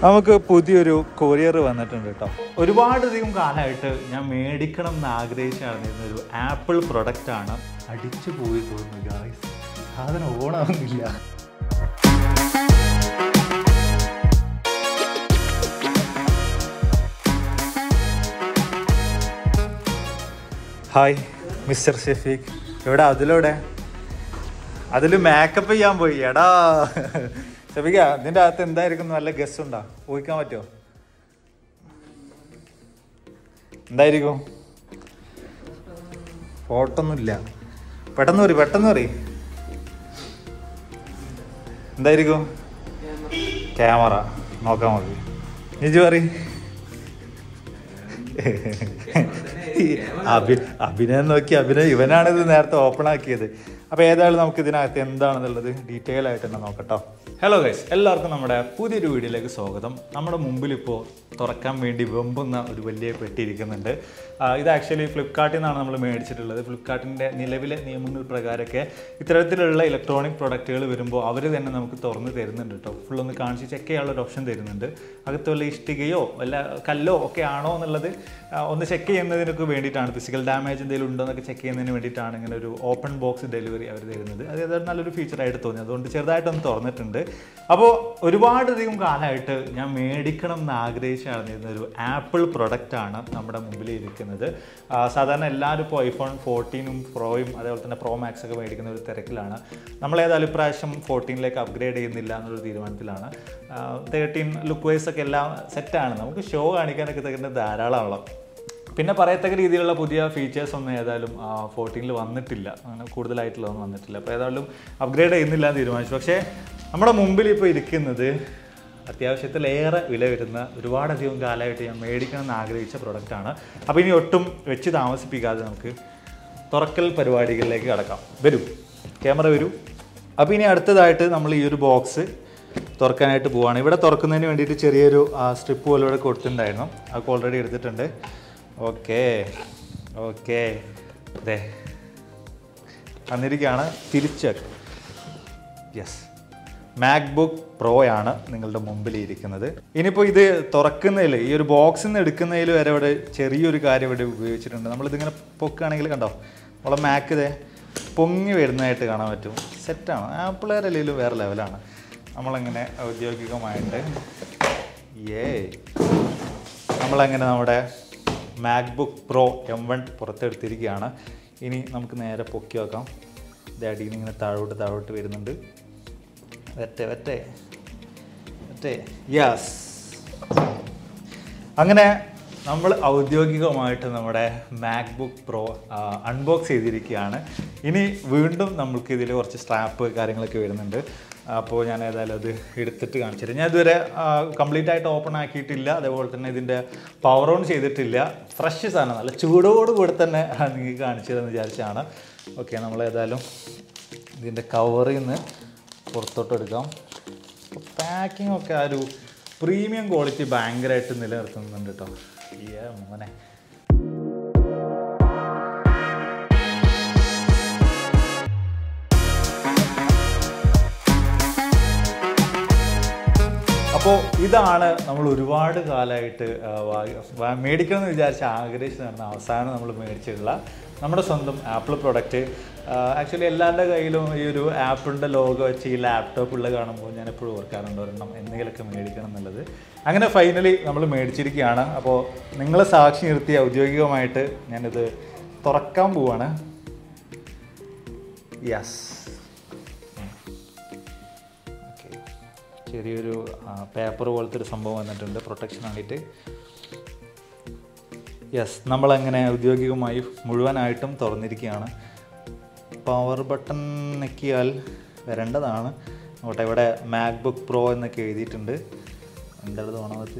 നമുക്ക് പുതിയൊരു കൊറിയർ വന്നിട്ടുണ്ട് കേട്ടോ ഒരുപാടധികം കാലമായിട്ട് ഞാൻ മേടിക്കണം എന്ന് ആഗ്രഹിച്ചായിരുന്ന ഒരു ആപ്പിൾ പ്രൊഡക്റ്റ് ആണ് അടിച്ചു പോയി തോന്നുന്നു ഗായ്സ് സാധനം ഓണാവുന്നില്ല ഹായ് മിസ്റ്റർ ഷെഫീഖ് എവിടെ അതിലൂടെ അതിൽ മേക്കപ്പ് ചെയ്യാൻ പോയി എടാ ഷെഫീഖ ഇതിൻ്റെ അകത്ത് എന്തായിരിക്കും നല്ല ഗസ് ഉണ്ടോ ഊഹിക്കാൻ പറ്റുമോ എന്തായിരിക്കും ഫോട്ടോ ഒന്നുമില്ല പെട്ടെന്ന് പറ പെട്ടെന്ന് പറ എന്തായിരിക്കും ക്യാമറ നോക്കാൻ മതി നിജു പറ അഭി അഭിനയം നോക്കി അഭിനയം ഇവനാണ് ഇത് നേരത്തെ ഓപ്പൺ ആക്കിയത് അപ്പോൾ ഏതായാലും നമുക്ക് ഇതിനകത്ത് എന്താണെന്നുള്ളത് ഡീറ്റെയിൽ ആയിട്ട് തന്നെ നോക്കട്ടോ ഹലോ ഗൈസ് എല്ലാവർക്കും നമ്മുടെ പുതിയൊരു വീഡിയോയിലേക്ക് സ്വാഗതം നമ്മുടെ മുമ്പിൽ ഇപ്പോൾ തുറക്കാൻ വേണ്ടി വെമ്പുന്ന ഒരു വലിയ പെട്ടി ഇരിക്കുന്നുണ്ട് ആ, ഇത് ആക്ച്വലി ഫ്ലിപ്കാർട്ടിൽ നിന്നാണ് നമ്മൾ മേടിച്ചിട്ടുള്ളത് ഫ്ലിപ്കാർട്ടിൻ്റെ നിലവിലെ നിയമങ്ങൾ പ്രകാരമൊക്കെ ഇത്തരത്തിലുള്ള ഇലക്ട്രോണിക് പ്രൊഡക്റ്റുകൾ വരുമ്പോൾ അവർ തന്നെ നമുക്ക് തുറന്ന് തരുന്നുണ്ട് കേട്ടോ ഫുൾ ഒന്ന് കാണിച്ച് ചെക്ക് ചെയ്യാനുള്ള ഒരു ഓപ്ഷൻ തരുന്നുണ്ട് അകത്ത് വല്ല ഇഷ്ടികയോ വല്ല കല്ലോ ഒക്കെ ആണോ എന്നുള്ളത് ആ, ഒന്ന് ചെക്ക് ചെയ്യുന്നതിനൊക്കെ വേണ്ടിയിട്ടാണ് ഫിസിക്കൽ ഡാമേജ് എന്തെങ്കിലും ഉണ്ടോ എന്നൊക്കെ ചെക്ക് ചെയ്യുന്നതിന് വേണ്ടിയിട്ടാണ് ഇങ്ങനെ ഒരു ഓപ്പൺ ബോക്സ് ഡെലിവറി അവർ തരുന്നത് അത് ഏതായാലും നല്ലൊരു ഫീച്ചറായിട്ട് തോന്നി അതുകൊണ്ട് ചെറുതായിട്ടൊന്ന് തുറന്നിട്ടുണ്ട് അപ്പോൾ ഒരുപാടധികം കാലമായിട്ട് ഞാൻ മേടിക്കണം എന്ന് ആഗ്രഹിച്ചായിരുന്നിരുന്ന ഒരു ആപ്പിൾ പ്രൊഡക്റ്റ് ആണ് നമ്മുടെ മുമ്പിൽ ഇരിക്കുന്നത് ആ, സാധാരണ എല്ലാവരും ഇപ്പോൾ ഐഫോൺ ഫോർട്ടീനും പ്രോയും അതേപോലെ തന്നെ പ്രോ മാക്സ് ഒക്കെ മേടിക്കുന്ന ഒരു തിരക്കിലാണ് നമ്മൾ ഏതായാലും ഇപ്രാവശ്യം ഫോർട്ടീനിലേക്ക് അപ്ഗ്രേഡ് ചെയ്യുന്നില്ല എന്നൊരു തീരുമാനത്തിലാണ് തേർട്ടീൻ ലുക്ക് വൈസ് ഒക്കെ എല്ലാം സെറ്റാണ് നമുക്ക് ഷോ കാണിക്കാനൊക്കെ തരുന്ന ധാരാളമാണല്ലോ പിന്നെ പറയത്തക്ക രീതിയിലുള്ള പുതിയ ഫീച്ചേഴ്സ് ഒന്നും ഏതായാലും ഫോർട്ടീനിൽ വന്നിട്ടില്ല അങ്ങനെ കൂടുതലായിട്ടുള്ളതൊന്നും വന്നിട്ടില്ല അപ്പോൾ ഏതായാലും അപ്ഗ്രേഡ് ചെയ്യുന്നില്ല എന്ന് തീരുമാനിച്ചു പക്ഷേ നമ്മുടെ മുമ്പിൽ ഇപ്പോൾ ഇരിക്കുന്നത് അത്യാവശ്യത്തിലേറെ വില വരുന്ന ഒരുപാടധികം കാലമായിട്ട് ഞാൻ മേടിക്കണം എന്ന് ആഗ്രഹിച്ച പ്രൊഡക്റ്റാണ് അപ്പോൾ ഇനി ഒട്ടും വെച്ച് താമസിപ്പിക്കാതെ നമുക്ക് തുറക്കൽ പരിപാടികളിലേക്ക് കടക്കാം വരൂ ക്യാമറ വരൂ അപ്പോൾ ഇനി അടുത്തതായിട്ട് നമ്മൾ ഈ ഒരു ബോക്സ് തുറക്കാനായിട്ട് പോവാണ് ഇവിടെ തുറക്കുന്നതിന് വേണ്ടിയിട്ട് ചെറിയൊരു സ്ട്രിപ്പ് പോലെ ഇവിടെ കൊടുത്തിട്ടുണ്ടായിരുന്നു അതൊക്കെ ഓൾറെഡി എടുത്തിട്ടുണ്ട് ഓക്കേ ഓക്കേ അതെ തന്നിരിക്കുകയാണ് തിരിച്ച് യെസ് മാക്ബുക്ക് പ്രോ ആണ് നിങ്ങളുടെ മുമ്പിൽ ഇരിക്കുന്നത് ഇനിയിപ്പോൾ ഇത് തുറക്കുന്നതിൽ ഈ ഒരു ബോക്സിൽ നിന്ന് എടുക്കുന്നതിൽ വരെ ഇവിടെ ചെറിയൊരു കാര്യം ഇവിടെ ഉപയോഗിച്ചിട്ടുണ്ട് നമ്മളിതിങ്ങനെ പൊക്കുകയാണെങ്കിൽ കണ്ടോ നമ്മളെ മാക്ക് ഇതേ പൊങ്ങി വരുന്നതായിട്ട് കാണാൻ പറ്റും സെറ്റാണ് ആപ്പിളേർ അല്ലെങ്കിലും വേറെ ലെവലാണ് നമ്മളങ്ങനെ ഔദ്യോഗികമായിട്ട് ഏ നമ്മളങ്ങനെ നമ്മുടെ മാക്ബുക്ക് പ്രോ എം വൺ പുറത്തെടുത്തിരിക്കുകയാണ് ഇനി നമുക്ക് നേരെ പൊക്കി വെക്കാം ഇത് അടിയിൽ നിന്ന് ഇങ്ങനെ താഴോട്ട് താഴോട്ട് വരുന്നുണ്ട് വറ്റെ വറ്റെ വറ്റെ യെസ് അങ്ങനെ നമ്മൾ ഔദ്യോഗികമായിട്ട് നമ്മുടെ മാക്ബുക്ക് പ്രോ അൺബോക്സ് ചെയ്തിരിക്കുകയാണ് ഇനി വീണ്ടും നമുക്ക് ഇതിൽ കുറച്ച് സ്ട്രാപ്പ് കാര്യങ്ങളൊക്കെ വരുന്നുണ്ട് അപ്പോൾ ഞാൻ ഏതായാലും അത് എടുത്തിട്ട് കാണിച്ചിട്ട് ഞാൻ ഇതുവരെ കംപ്ലീറ്റ് ആയിട്ട് ഓപ്പൺ ആക്കിയിട്ടില്ല അതേപോലെ തന്നെ ഇതിൻ്റെ പവർ ഓൺ ചെയ്തിട്ടില്ല ഫ്രഷ് സാധനം നല്ല ചൂടോടുകൂടി തന്നെ നിങ്ങൾക്ക് കാണിച്ചതെന്ന് വിചാരിച്ചാണ് ഓക്കെ നമ്മൾ ഏതായാലും ഇതിൻ്റെ കവറിൽ നിന്ന് പുറത്തോട്ട് എടുക്കാം പാക്കിംഗ് ഒക്കെ ആ ഒരു പ്രീമിയം ക്വാളിറ്റി ഭയങ്കരമായിട്ട് നിലനിർത്തുന്നുണ്ട് കേട്ടോ ഈ മോനെ അപ്പോൾ ഇതാണ് നമ്മൾ ഒരുപാട് കാലമായിട്ട് ആ, വാ- വാ- മേടിക്കണം എന്ന് വിചാരിച്ച് ആഗ്രഹിച്ച് നടന്ന അവസാനം നമ്മൾ മേടിച്ചിട്ടുള്ള നമ്മുടെ സ്വന്തം ആപ്പിൾ പ്രൊഡക്റ്റ് ആക്ച്വലി എല്ലാവരുടെ കയ്യിലും ഈ ഒരു ആപ്പിളിൻ്റെ ലോഗോ വെച്ച് ഈ ലാപ്ടോപ്പ് ഉള്ള കാണുമ്പോൾ ഞാൻ എപ്പോഴും ഓർക്കാറുണ്ട് ഒരെണ്ണം എന്തെങ്കിലുമൊക്കെ മേടിക്കണം എന്നുള്ളത് അങ്ങനെ ഫൈനലി നമ്മൾ മേടിച്ചിരിക്കുകയാണ് അപ്പോൾ നിങ്ങളെ സാക്ഷി നിർത്തി ഔദ്യോഗികമായിട്ട് ഞാനിത് തുറക്കാൻ പോവാണ് യെസ് ഓക്കെ ചെറിയൊരു പേപ്പർ പോലത്തെ ഒരു സംഭവം വന്നിട്ടുണ്ട് പ്രൊട്ടക്ഷൻ വേണ്ടിയിട്ട് യെസ് നമ്മളങ്ങനെ ഔദ്യോഗികമായി മുഴുവനായിട്ടും തുറന്നിരിക്കുകയാണ് പവർ ബട്ടൺ ഞെക്കിയാൽ വരേണ്ടതാണ് നോട്ടെ ഇവിടെ മാക്ബുക്ക് പ്രോ എന്നൊക്കെ എഴുതിയിട്ടുണ്ട് എന്താണ് തോന്നുന്നത്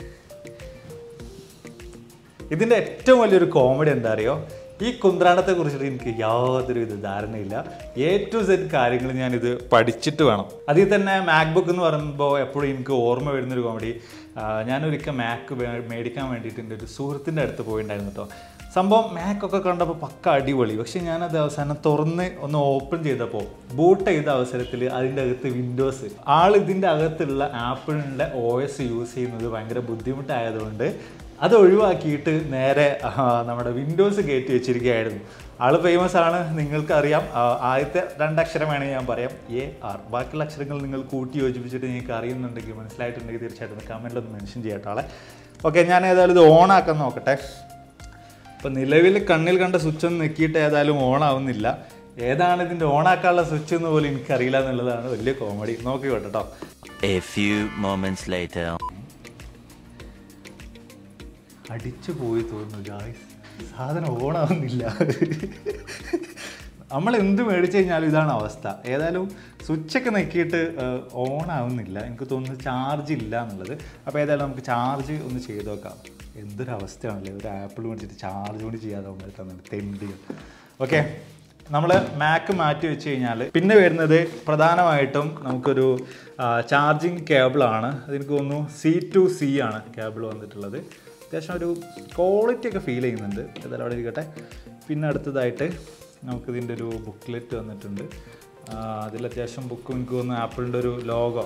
ഇതിൻ്റെ ഏറ്റവും വലിയൊരു കോമഡി എന്താ അറിയോ ഈ കുന്ത്രാണ്ടത്തെ കുറിച്ചിട്ട് എനിക്ക് യാതൊരു വിധ ധാരണയില്ല എ ടു സെഡ് കാര്യങ്ങൾ ഞാനിത് പഠിച്ചിട്ട് വേണം അതിൽ തന്നെ മാക്ബുക്ക് എന്ന് പറയുമ്പോൾ എപ്പോഴും എനിക്ക് ഓർമ്മ വരുന്നൊരു കോമഡി ഞാനൊരിക്കൽ മാക്ക് മേടിക്കാൻ വേണ്ടിയിട്ട് എൻ്റെ ഒരു സുഹൃത്തിൻ്റെ അടുത്ത് പോയിട്ടുണ്ടായിരുന്നു കേട്ടോ സംഭവം മാക്കൊക്കെ കണ്ടപ്പോൾ പക്ക അടിപൊളി പക്ഷെ ഞാനത് അവസാനം തുറന്ന് ഒന്ന് ഓപ്പൺ ചെയ്തപ്പോൾ ബൂട്ട് ചെയ്ത അവസരത്തിൽ അതിൻ്റെ അകത്ത് വിൻഡോസ് ആൾ ഇതിൻ്റെ അകത്തുള്ള ആപ്പിളിൻ്റെ ഒ എസ് യൂസ് ചെയ്യുന്നത് ഭയങ്കര ബുദ്ധിമുട്ടായതുകൊണ്ട് അത് ഒഴിവാക്കിയിട്ട് നേരെ ആ, നമ്മുടെ വിൻഡോസ് കയറ്റി വെച്ചിരിക്കുകയായിരുന്നു ആള് ഫേമസ് ആണ് നിങ്ങൾക്കറിയാം ആ, ആദ്യത്തെ രണ്ടക്ഷരം വേണമെങ്കിൽ ഞാൻ പറയാം എ ആർ ബാക്കിയുള്ള അക്ഷരങ്ങൾ നിങ്ങൾ കൂട്ടി യോജിപ്പിച്ചിട്ട് നിങ്ങൾക്ക് അറിയുന്നുണ്ടെങ്കിൽ മനസ്സിലായിട്ടുണ്ടെങ്കിൽ തീർച്ചയായിട്ടും കമൻറ്റിൽ ഒന്ന് മെൻഷൻ ചെയ്യട്ടോ ആളെ ഓക്കെ ഞാൻ ഏതായാലും ഇത് ഓൺ ആക്കാൻ നോക്കട്ടെ ഇപ്പം നിലവിൽ കണ്ണിൽ കണ്ട സ്വിച്ച് ഒന്ന് നെക്കിയിട്ട് ഏതായാലും ഓൺ ആവുന്നില്ല ഏതാണ് ഇതിൻ്റെ ഓൺ ആക്കാനുള്ള സ്വിച്ച് എന്ന് പോലും എനിക്കറിയില്ല എന്നുള്ളതാണ് വലിയ കോമഡി നോക്കി കേട്ടോ A few moments later. അടിച്ചു പോയി തോന്നുന്നു ഗായ്സ് സാധനം ഓണാവുന്നില്ല നമ്മൾ എന്ത് മേടിച്ചു കഴിഞ്ഞാലും ഇതാണ് അവസ്ഥ ഏതായാലും സ്വിച്ചൊക്കെ നെക്കിയിട്ട് ഓൺ ആവുന്നില്ല എനിക്ക് തോന്നുന്നു ചാർജ് ഇല്ല എന്നുള്ളത് അപ്പോൾ ഏതായാലും നമുക്ക് ചാർജ് ഒന്ന് ചെയ്ത് നോക്കാം എന്തൊരു അവസ്ഥയാണല്ലേ ഒരു ആപ്പിൾ മേടിച്ചിട്ട് ചാർജ് കൂടി ചെയ്യാതെ തന്നത് തെണ്ടികൾ ഓക്കെ നമ്മൾ മാക്ക് മാറ്റി വെച്ച് കഴിഞ്ഞാൽ പിന്നെ വരുന്നത് പ്രധാനമായിട്ടും നമുക്കൊരു ചാർജിങ് കേബിളാണ് അതെനിക്ക് തോന്നുന്നു സി ടു സി ആണ് കേബിൾ വന്നിട്ടുള്ളത് അത്യാവശ്യം ഒരു ക്വാളിറ്റി ഒക്കെ ഫീൽ ചെയ്യുന്നുണ്ട് ഏതായാലും അവിടെ ഇരിക്കട്ടെ പിന്നെ അടുത്തതായിട്ട് നമുക്കിതിൻ്റെ ഒരു ബുക്ക്ലെറ്റ് വന്നിട്ടുണ്ട് ആ, അതിൽ അത്യാവശ്യം ബുക്ക് എനിക്ക് തോന്നുന്നു ആപ്പിളിൻ്റെ ഒരു ലോഗോ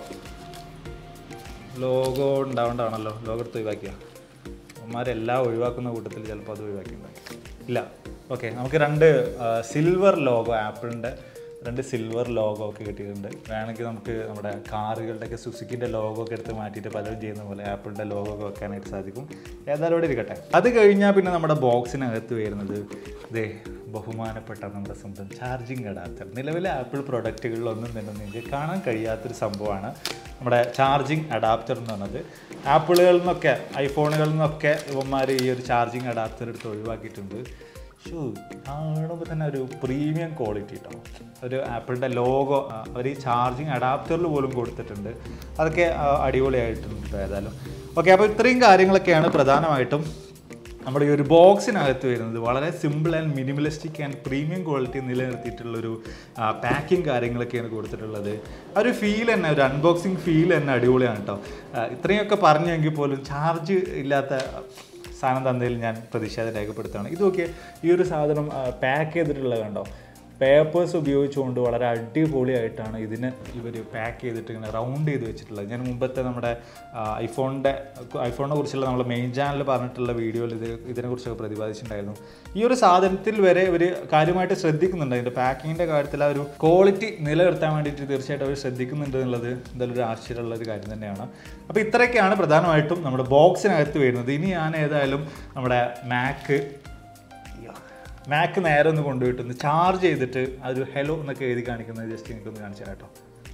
ലോഗോ ഉണ്ടാവേണ്ടതാണല്ലോ ലോഗോ എടുത്ത് ഒഴിവാക്കിയ അവന്മാരെല്ലാം ഒഴിവാക്കുന്ന കൂട്ടത്തിൽ ചിലപ്പോൾ അത് ഒഴിവാക്കിയിട്ടുണ്ടാവും ഇല്ല ഓക്കെ നമുക്ക് രണ്ട് സിൽവർ ലോഗോ ആപ്പിളിൻ്റെ രണ്ട് സിൽവർ ലോഗോ ഒക്കെ കിട്ടിയിട്ടുണ്ട് വേണമെങ്കിൽ നമുക്ക് നമ്മുടെ കാറുകളുടെയൊക്കെ സുസുക്കിൻ്റെ ലോഗോ ഒക്കെ എടുത്ത് മാറ്റിയിട്ട് പലരും ചെയ്യുന്ന പോലെ ആപ്പിളിൻ്റെ ലോഗോ ഒക്കെ വെക്കാനായിട്ട് സാധിക്കും ഏതായാലും ഇവിടെ ഇരിക്കട്ടെ അത് കഴിഞ്ഞാൽ പിന്നെ നമ്മുടെ ബോക്സിനകത്ത് വരുന്നത് ഇതേ ബഹുമാനപ്പെട്ട നമ്മുടെ സ്വന്തം ചാർജിങ് അഡാപ്റ്റർ നിലവിലെ ആപ്പിൾ പ്രൊഡക്റ്റുകളിലൊന്നും തന്നെ നിങ്ങൾക്ക് കാണാൻ കഴിയാത്തൊരു സംഭവമാണ് നമ്മുടെ ചാർജിങ് അഡാപ്റ്റർ എന്ന് പറഞ്ഞത് ആപ്പിളുകളിൽ നിന്നൊക്കെ ഐഫോണുകളിൽ നിന്നൊക്കെ ഇവന്മാർ ഈ ഒരു ചാർജിങ് അഡാപ്റ്റർ എടുത്ത് ഒഴിവാക്കിയിട്ടുണ്ട് ഷൂ കാണുമ്പോൾ തന്നെ ഒരു പ്രീമിയം ക്വാളിറ്റി കേട്ടോ ഒരു ആപ്പിളിൻ്റെ ലോഗോ ഒരു ചാർജിങ് അഡാപ്റ്ററിൽ പോലും കൊടുത്തിട്ടുണ്ട് അതൊക്കെ ആ, അടിപൊളിയായിട്ടുണ്ട് ഏതായാലും ഓക്കെ അപ്പോൾ ഇത്രയും കാര്യങ്ങളൊക്കെയാണ് പ്രധാനമായിട്ടും നമ്മുടെ ഈ ഒരു ബോക്സിനകത്ത് വരുന്നത് വളരെ simple and minimalistic and premium quality നിലനിർത്തിയിട്ടുള്ളൊരു പാക്കിംഗ് കാര്യങ്ങളൊക്കെയാണ് കൊടുത്തിട്ടുള്ളത് ആ ഒരു ഫീൽ തന്നെ ഒരു അൺബോക്സിങ് ഫീൽ തന്നെ അടിപൊളിയാണ് കേട്ടോ ആ, ഇത്രയൊക്കെ പറഞ്ഞെങ്കിൽ പോലും ചാർജ് ഇല്ലാത്ത സാധനം തന്നതിൽ ഞാൻ പ്രതിഷേധം രേഖപ്പെടുത്തുകയാണ് ഇതൊക്കെ ഈ ഒരു സാധനം പാക്ക് ചെയ്തിട്ടുള്ളത് കണ്ടോ പേപ്പേഴ്സ് ഉപയോഗിച്ചുകൊണ്ട് വളരെ അടിപൊളിയായിട്ടാണ് ഇതിനെ ഇവർ പാക്ക് ചെയ്തിട്ട് ഇങ്ങനെ റൗണ്ട് ചെയ്ത് വെച്ചിട്ടുള്ളത് ഞാൻ മുമ്പത്തെ നമ്മുടെ ഐഫോണിൻ്റെ ഐഫോണിനെ കുറിച്ചുള്ള നമ്മുടെ മെയിൻ ചാനൽ പറഞ്ഞിട്ടുള്ള വീഡിയോയിൽ ഇത് ഇതിനെക്കുറിച്ചൊക്കെ പ്രതിപാദിച്ചിട്ടുണ്ടായിരുന്നു ഈ ഒരു സാധനത്തിൽ വരെ ഇവർ കാര്യമായിട്ട് ശ്രദ്ധിക്കുന്നുണ്ട് അതിൻ്റെ പാക്കിങ്ങിൻ്റെ കാര്യത്തിൽ ആ ഒരു ക്വാളിറ്റി നിലനിർത്താൻ വേണ്ടിയിട്ട് തീർച്ചയായിട്ടും അവർ ശ്രദ്ധിക്കുന്നുണ്ട് എന്നുള്ളത് എന്തായാലും ഒരു ആശ്ചര്യമുള്ള ഒരു കാര്യം തന്നെയാണ് അപ്പോൾ ഇത്രയൊക്കെയാണ് പ്രധാനമായിട്ടും നമ്മുടെ ബോക്സിനകത്ത് വരുന്നത് ഇനി ഞാൻ ഏതായാലും നമ്മുടെ മാക്ക് മാക്ക് നേരെ ഒന്ന് കൊണ്ടുപോയിട്ട് ഒന്ന് ചാർജ് ചെയ്തിട്ട് ആ ഒരു ഹെലോ എന്നൊക്കെ എഴുതി കാണിക്കുന്നത് ജസ്റ്റ് എനിക്കൊന്ന് കാണിച്ചു തരാം കേട്ടോ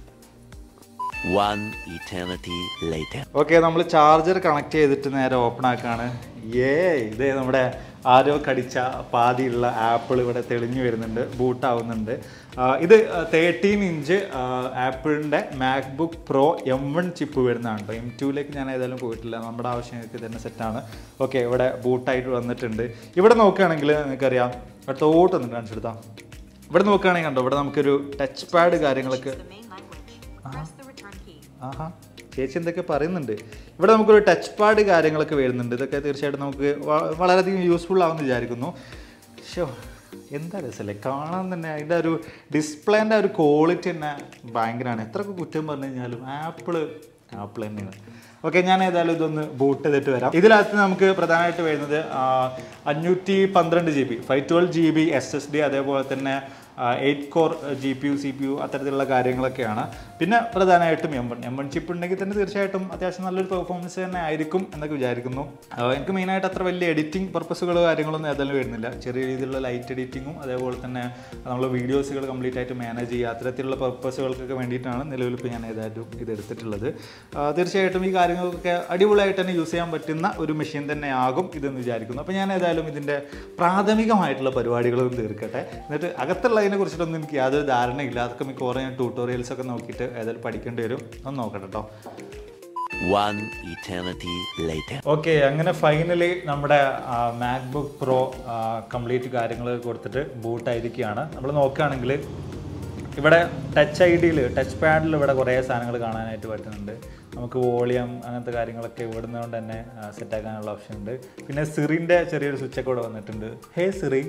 One eternity later. ഓക്കെ നമ്മൾ ചാർജർ കണക്ട് ചെയ്തിട്ട് നേരെ ഓപ്പൺ ആക്കാണ് ഏ ഇത് നമ്മുടെ ആരോ കടിച്ച പാതിയുള്ള ആപ്പിൾ ഇവിടെ തെളിഞ്ഞു വരുന്നുണ്ട് ബൂട്ടാവുന്നുണ്ട് ഇത് തേർട്ടീൻ ഇഞ്ച് ആപ്പിളിൻ്റെ MacBook Pro M one chip വരുന്നതാണ് കേട്ടോ എം ടുവിലേക്ക് ഞാൻ ഏതായാലും പോയിട്ടില്ല നമ്മുടെ ആവശ്യങ്ങൾക്ക് തന്നെ സെറ്റാണ് ഓക്കെ ഇവിടെ ബൂട്ടായിട്ട് വന്നിട്ടുണ്ട് ഇവിടെ നോക്കുകയാണെങ്കിൽ നിങ്ങൾക്കറിയാം അടുത്തോട്ട് ഒന്ന് കാണിച്ചെടുത്താം ഇവിടെ നോക്കുകയാണെങ്കിൽ കണ്ടോ ഇവിടെ നമുക്കൊരു ടച്ച് പാഡ് കാര്യങ്ങളൊക്കെ the main language. Press the return key. ആഹാ ചേച്ചി എന്തൊക്കെ പറയുന്നുണ്ട് ഇവിടെ നമുക്കൊരു ടച്ച് പാഡ് കാര്യങ്ങളൊക്കെ വരുന്നുണ്ട് ഇതൊക്കെ തീർച്ചയായിട്ടും നമുക്ക് വ- വളരെയധികം യൂസ്ഫുൾ ആവുമെന്ന് വിചാരിക്കുന്നു ഷോ എന്താ രസമല്ലേ കാണാൻ തന്നെ അതിൻ്റെ ഒരു ഡിസ്പ്ലേൻ്റെ ഒരു ക്വാളിറ്റി തന്നെ ഭയങ്കരമാണ് എത്രയൊക്കെ കുറ്റം പറഞ്ഞു കഴിഞ്ഞാലും ആപ്പിള് ആപ്പിൾ തന്നെയാണ് ഓക്കെ ഞാൻ ഏതായാലും ഇതൊന്ന് ബൂട്ട് ചെയ്തിട്ട് വരാം ഇതിനകത്ത് നമുക്ക് പ്രധാനമായിട്ട് വരുന്നത് ആ, അഞ്ഞൂറ്റി പന്ത്രണ്ട് G B five twelve G B S S D അതേപോലെ തന്നെ eight core G P U C P U അത്തരത്തിലുള്ള കാര്യങ്ങളൊക്കെയാണ് പിന്നെ പ്രധാനമായിട്ടും M one M one chip ഉണ്ടെങ്കിൽ തന്നെ തീർച്ചയായിട്ടും അത്യാവശ്യം നല്ലൊരു പെർഫോമൻസ് തന്നെ ആയിരിക്കും എന്നൊക്കെ വിചാരിക്കുന്നു ആ, എനിക്ക് മെയിനായിട്ട് അത്ര വലിയ എഡിറ്റിംഗ് പർപ്പസുകൾ കാര്യങ്ങളൊന്നും ഏതായാലും വരുന്നില്ല ചെറിയ രീതിയിലുള്ള ലൈറ്റ് എഡിറ്റിങ്ങും അതേപോലെ തന്നെ നമ്മൾ വീഡിയോസുകൾ കംപ്ലീറ്റ് ആയിട്ട് മാനേജ് ചെയ്യുക അത്തരത്തിലുള്ള പർപ്പസുകൾക്കൊക്കെ വേണ്ടിയിട്ടാണ് നിലവിൽ ഇപ്പോൾ ഞാൻ ഏതായാലും ഇത് എടുത്തിട്ടുള്ളത് ആ, തീർച്ചയായിട്ടും ഈ കാര്യങ്ങൾക്കൊക്കെ അടിപൊളിയായിട്ട് തന്നെ യൂസ് ചെയ്യാൻ പറ്റുന്ന ഒരു മെഷീൻ തന്നെ ആകും ഇതെന്ന് വിചാരിക്കുന്നു അപ്പോൾ ഞാൻ ഏതായാലും ഇതിൻ്റെ പ്രാഥമികമായിട്ടുള്ള പരിപാടികളും തീർക്കട്ടെ എന്നിട്ട് അകത്തുള്ളതിനെ കുറിച്ചിട്ടൊന്നും എനിക്ക് യാതൊരു ധാരണയില്ല അതൊക്കെ മിക്കവാറും ഞാൻ ട്യൂട്ടോറിയൽസ് ഒക്കെ നോക്കിയിട്ട് ഏതായാലും പഠിക്കേണ്ടി വരും ഒന്ന് നോക്കട്ടെ കേട്ടോ One eternity later. ഓക്കെ അങ്ങനെ ഫൈനലി നമ്മുടെ മാക്ബുക്ക് പ്രോ കംപ്ലീറ്റ് കാര്യങ്ങൾ കൊടുത്തിട്ട് ബൂട്ടായിരിക്കുകയാണ് നമ്മൾ നോക്കുകയാണെങ്കിൽ ഇവിടെ ടച്ച് ഐ ഡിയിൽ ടച്ച് പാഡിൽ ഇവിടെ കുറേ സാധനങ്ങൾ കാണാനായിട്ട് പറ്റുന്നുണ്ട് നമുക്ക് വോളിയം അങ്ങനത്തെ കാര്യങ്ങളൊക്കെ ഇവിടുന്ന് കൊണ്ട് തന്നെ സെറ്റാക്കാനുള്ള ഓപ്ഷൻ ഉണ്ട് പിന്നെ സിറിൻ്റെ ചെറിയൊരു സ്വിച്ചൊക്കെ ഇവിടെ വന്നിട്ടുണ്ട് ഹേ സിറി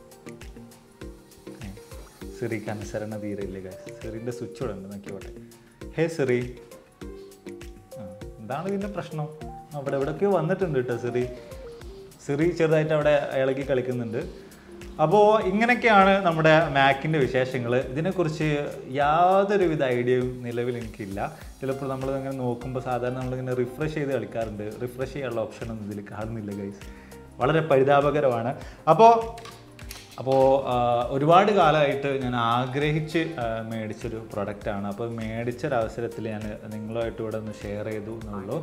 സിറിക്ക് അനുസരണ തീരെയില്ല ഗൈസ് സിറിൻ്റെ സ്വിച്ച് ഇവിടെ ഉണ്ട് നോക്കിയോട്ടെ ഹേ സിറി ആ, എന്താണ് ഇതിൻ്റെ പ്രശ്നം അവിടെ എവിടെയൊക്കെയോ വന്നിട്ടുണ്ട് കേട്ടോ സിറി സിറി ചെറുതായിട്ട് അവിടെ ഇളകി കളിക്കുന്നുണ്ട് അപ്പോൾ ഇങ്ങനെയൊക്കെയാണ് നമ്മുടെ മാക്കിൻ്റെ വിശേഷങ്ങൾ ഇതിനെക്കുറിച്ച് യാതൊരുവിധ ഐഡിയയും നിലവിൽ എനിക്കില്ല ചിലപ്പോൾ നമ്മൾ ഇങ്ങനെ നോക്കുമ്പോൾ സാധാരണ നമ്മളിങ്ങനെ റിഫ്രഷ് ചെയ്ത് കളിക്കാറുണ്ട് റിഫ്രഷ് ചെയ്യാനുള്ള ഓപ്ഷനൊന്നും ഇതിൽ കാണുന്നില്ല ഗൈസ് വളരെ പരിതാപകരമാണ് അപ്പോൾ അപ്പോൾ ഒരുപാട് കാലമായിട്ട് ഞാൻ ആഗ്രഹിച്ച് ആ, മേടിച്ചൊരു പ്രൊഡക്റ്റാണ് അപ്പോൾ മേടിച്ചൊരവസരത്തിൽ ഞാൻ നിങ്ങളുമായിട്ട് ഇവിടെ ഒന്ന് ഷെയർ ചെയ്തു എന്നുള്ളൂ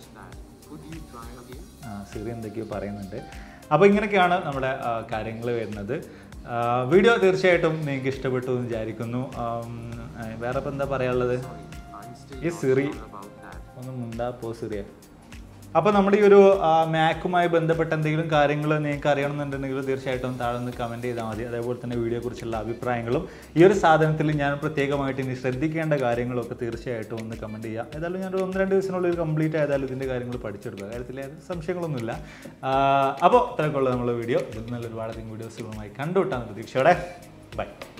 ആ, സിറി എന്തൊക്കെയോ പറയുന്നുണ്ട് അപ്പോൾ ഇങ്ങനെയൊക്കെയാണ് നമ്മുടെ കാര്യങ്ങൾ വരുന്നത് ആ, വീഡിയോ തീർച്ചയായിട്ടും നിങ്ങൾക്ക് ഇഷ്ടപ്പെട്ടു എന്ന് വിചാരിക്കുന്നു ആം, ആ, വേറെ ഇപ്പം എന്താ പറയാനുള്ളത് ഈ സിറി ഒന്ന് മുണ്ടാ പോ സിറിയ അപ്പോൾ നമ്മുടെ ഈ ഒരു ആ, മാക്കുമായി ബന്ധപ്പെട്ട എന്തെങ്കിലും കാര്യങ്ങൾ നിങ്ങൾക്ക് അറിയണമെന്നുണ്ടെങ്കിൽ തീർച്ചയായിട്ടും താഴെ ഒന്ന് കമൻറ്റ് ചെയ്താൽ മതി അതേപോലെ തന്നെ വീഡിയോ കുറിച്ചുള്ള അഭിപ്രായങ്ങളും ഈ ഒരു സാധനത്തിൽ ഞാൻ പ്രത്യേകമായിട്ട് ഇനി ശ്രദ്ധിക്കേണ്ട കാര്യങ്ങളൊക്കെ തീർച്ചയായിട്ടും ഒന്ന് കമൻറ്റ് ചെയ്യുക ഏതായാലും ഞാൻ ഒരു ഒന്ന് രണ്ട് ദിവസത്തിനുള്ളിൽ കംപ്ലീറ്റ് ആയതാലും ഇതിൻ്റെ കാര്യങ്ങൾ പഠിച്ചെടുക്കുക കാര്യത്തിൽ സംശയങ്ങളൊന്നുമില്ല ആ, അപ്പോൾ ഇത്രയൊക്കെ ഉള്ള നമ്മുടെ വീഡിയോ ഇതിൽ നല്ല ഒരുപാടധികം വീഡിയോസുകളുമായി കണ്ടുവിട്ടാണ് പ്രതീക്ഷയോടെ ബൈ